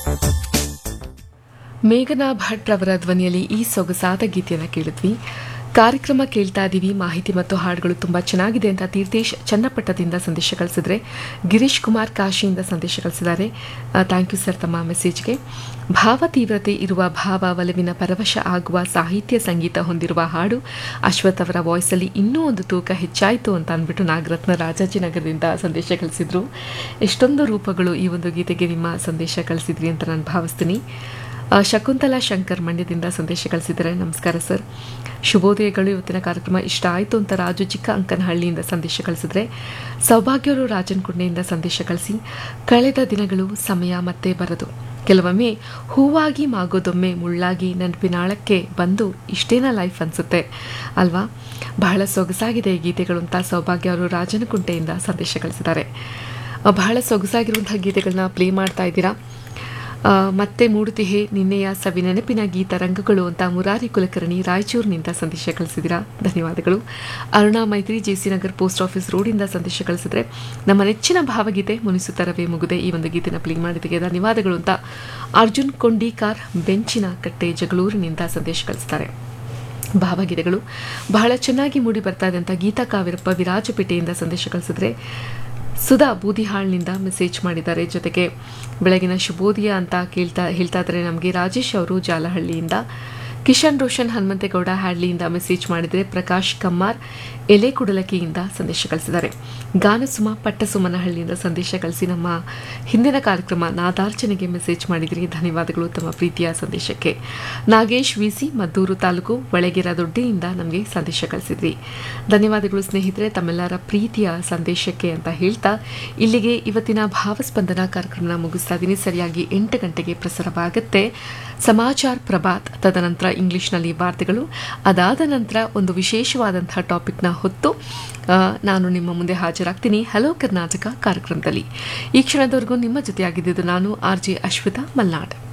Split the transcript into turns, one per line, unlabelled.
ಮೇಘನಾ ಭಟ್ ಅವರ ಧ್ವನಿಯಲ್ಲಿ ಈ ಸೊಗಸಾದ ಗೀತೆಯನ್ನು ಕೇಳಿದ್ವಿ ಕಾರ್ಯಕ್ರಮ ಕೇಳ್ತಾ ಇದ್ದೀವಿ ಮಾಹಿತಿ ಮತ್ತು ಹಾಡುಗಳು ತುಂಬ ಚೆನ್ನಾಗಿದೆ ಅಂತ ತೀರ್ಥೇಶ್ ಚನ್ನಪಟ್ಟದಿಂದ ಸಂದೇಶ ಕಳಿಸಿದ್ರೆ ಗಿರೀಶ್ ಕುಮಾರ್ ಕಾಶಿಯಿಂದ ಸಂದೇಶ ಕಳಿಸಿದ್ದಾರೆ ಥ್ಯಾಂಕ್ ಯು ಸರ್ ತಮ್ಮ ಮೆಸೇಜ್ಗೆ ಭಾವ ತೀವ್ರತೆ ಇರುವ ಭಾವ ಒಲವಿನ ಪರವಶ ಆಗುವ ಸಾಹಿತ್ಯ ಸಂಗೀತ ಹೊಂದಿರುವ ಹಾಡು ಅಶ್ವಥ್ ಅವರ ವಾಯ್ಸಲ್ಲಿ ಇನ್ನೂ ಒಂದು ತೂಕ ಹೆಚ್ಚಾಯಿತು ಅಂತ ಅಂದ್ಬಿಟ್ಟು ನಾಗರತ್ನ ರಾಜಾಜಿನಗರದಿಂದ ಸಂದೇಶ ಕಳಿಸಿದ್ರು ಎಷ್ಟೊಂದು ರೂಪಗಳು ಈ ಒಂದು ಗೀತೆಗೆ ನಿಮ್ಮ ಸಂದೇಶ ಕಳಿಸಿದ್ರಿ ಅಂತ ನಾನು ಭಾವಿಸ್ತೀನಿ ಆ, ಶಕುಂತಲಾ ಶಂಕರ್ ಮಂಡ್ಯದಿಂದ ಸಂದೇಶ ಕಳಿಸಿದ್ದಾರೆ ನಮಸ್ಕಾರ ಸರ್ ಶುಭೋದಯಗಳು ಇವತ್ತಿನ ಕಾರ್ಯಕ್ರಮ ಇಷ್ಟ ಆಯಿತು ಅಂತ ರಾಜು ಚಿಕ್ಕ ಅಂಕನಹಳ್ಳಿಯಿಂದ ಸಂದೇಶ ಕಳಿಸಿದ್ರೆ ಸೌಭಾಗ್ಯರು ರಾಜನಕುಂಡೆಯಿಂದ ಸಂದೇಶ ಕಳಿಸಿ ಕಳೆದ ದಿನಗಳು ಸಮಯ ಮತ್ತೆ ಬರದು ಕೆಲವೊಮ್ಮೆ ಹೂವಾಗಿ ಮಾಗೋದೊಮ್ಮೆ ಮುಳ್ಳಾಗಿ ನೆನಪಿನಾಳಕ್ಕೆ ಬಂದು ಇಷ್ಟೇನ ಲೈಫ್ ಅನಿಸುತ್ತೆ ಅಲ್ವಾ ಬಹಳ ಸೊಗಸಾಗಿದೆ ಈ ಗೀತೆಗಳು ಅಂತ ಸೌಭಾಗ್ಯ ಅವರು ರಾಜನಕುಂಟೆಯಿಂದ ಸಂದೇಶ ಕಳಿಸಿದ್ದಾರೆ ಆ, ಬಹಳ ಸೊಗಸಾಗಿರುವಂತಹ ಗೀತೆಗಳನ್ನ ಪ್ಲೇ ಮಾಡ್ತಾ ಇದ್ದೀರಾ ಆ, ಮತ್ತೆ ಮೂಡುತಿಹೆ ನಿನ್ನೆಯ ಸವಿ ನೆನಪಿನ ಗೀತ ರಂಗಗಳು ಅಂತ ಮುರಾರಿ ಕುಲಕರ್ಣಿ ರಾಯಚೂರಿನಿಂದ ಸಂದೇಶ ಕಳಿಸಿದ್ದೀರಾ ಧನ್ಯವಾದಗಳು ಅರುಣಾ ಮೈತ್ರಿ ಜೆಸಿ ನಗರ್ ಪೋಸ್ಟ್ ಆಫೀಸ್ ರೋಡಿಂದ ಸಂದೇಶ ಕಳಿಸಿದ್ರೆ ನಮ್ಮ ನೆಚ್ಚಿನ ಭಾವಗೀತೆ ಮುನಿಸುತ್ತರವೇ ಮುಗುದೆ ಈ ಒಂದು ಗೀತೆನ ಪ್ಲೇ ಮಾಡಿದ್ದಕ್ಕೆ ಧನ್ಯವಾದಗಳು ಅಂತ ಅರ್ಜುನ್ ಕೊಂಡೀಕಾರ್ ಬೆಂಚಿನ ಕಟ್ಟೆ ಜಗಳೂರಿನಿಂದ ಸಂದೇಶ ಕಳಿಸ್ತಾರೆ ಭಾವಗೀತೆಗಳು ಬಹಳ ಚೆನ್ನಾಗಿ ಮೂಡಿ ಬರ್ತಾ ಇದೆ ಅಂತ ಗೀತಾ ಕಾವೇರಪ್ಪ ವಿರಾಜಪೇಟೆಯಿಂದ ಸಂದೇಶ ಕಳಿಸಿದ್ರೆ ಸುಧಾ ಬೂದಿಹಾಳ್ನಿಂದ ಮೆಸೇಜ್ ಮಾಡಿದ್ದಾರೆ ಜೊತೆಗೆ ಬೆಳಗಿನ ಶುಭೋದಯ ಅಂತ ಕೇಳ್ತಾ ಹೇಳ್ತಾ ಇದ್ದಾರೆ ನಮಗೆ ರಾಜೇಶ್ ಅವರು ಜಾಲಹಳ್ಳಿಯಿಂದ ಕಿಶನ್ ರೋಷನ್ ಹನುಮಂತೇಗೌಡ ಹ್ಯಾಡ್ಲಿಯಿಂದ ಮೆಸೇಜ್ ಮಾಡಿದರೆ ಪ್ರಕಾಶ್ ಕಮ್ಮಾರ್ ಎಲೆ ಕುಡಲಕಿಯಿಂದ ಸಂದೇಶ ಕಳಿಸಿದ್ದಾರೆ ಗಾನಸುಮ ಪಟ್ಟಸುಮನಹಳ್ಳಿಯಿಂದ ಸಂದೇಶ ಕಳಿಸಿ ನಮ್ಮ ಹಿಂದಿನ ಕಾರ್ಯಕ್ರಮ ನಾದಾರ್ಚನೆಗೆ ಮೆಸೇಜ್ ಮಾಡಿದ್ರಿ ಧನ್ಯವಾದಗಳು ತಮ್ಮ ಪ್ರೀತಿಯ ಸಂದೇಶಕ್ಕೆ ನಾಗೇಶ್ ವಿಸಿ ಮದ್ದೂರು ತಾಲೂಕು ಒಳಗೆರ ದೊಡ್ಡಿಯಿಂದ ನಮಗೆ ಸಂದೇಶ ಕಳಿಸಿದ್ರಿ ಧನ್ಯವಾದಗಳು ಸ್ನೇಹಿತರೆ ತಮ್ಮೆಲ್ಲರ ಪ್ರೀತಿಯ ಸಂದೇಶಕ್ಕೆ ಅಂತ ಹೇಳ್ತಾ ಇಲ್ಲಿಗೆ ಇವತ್ತಿನ ಭಾವಸ್ಪಂದನ ಕಾರ್ಯಕ್ರಮನ ಮುಗಿಸ್ತಾ ಇದ್ದೀನಿ ಸರಿಯಾಗಿ ಎಂಟು ಗಂಟೆಗೆ ಪ್ರಸಾರವಾಗುತ್ತೆ ಸಮಾಚಾರ ಪ್ರಭಾತ್ ತದನಂತರ ಇಂಗ್ಲಿಷ್ನಲ್ಲಿ ವಾರ್ತೆಗಳು ಅದಾದ ನಂತರ ಒಂದು ವಿಶೇಷವಾದಂತಹ ಟಾಪಿಕ್ನ ಹೊತ್ತು ಆ, ನಾನು ನಿಮ್ಮ ಮುಂದೆ ಹಾಜರಾಗ್ತೀನಿ ಹಲೋ ಕರ್ನಾಟಕ ಕಾರ್ಯಕ್ರಮದಲ್ಲಿ ಈ ಕ್ಷಣದವರೆಗೂ ನಿಮ್ಮ ಜೊತೆಯಾಗಿದ್ದು ನಾನು ಆರ್ ಜೆ ಅಶ್ವಿತಾ ಮಲ್ನಾಡ್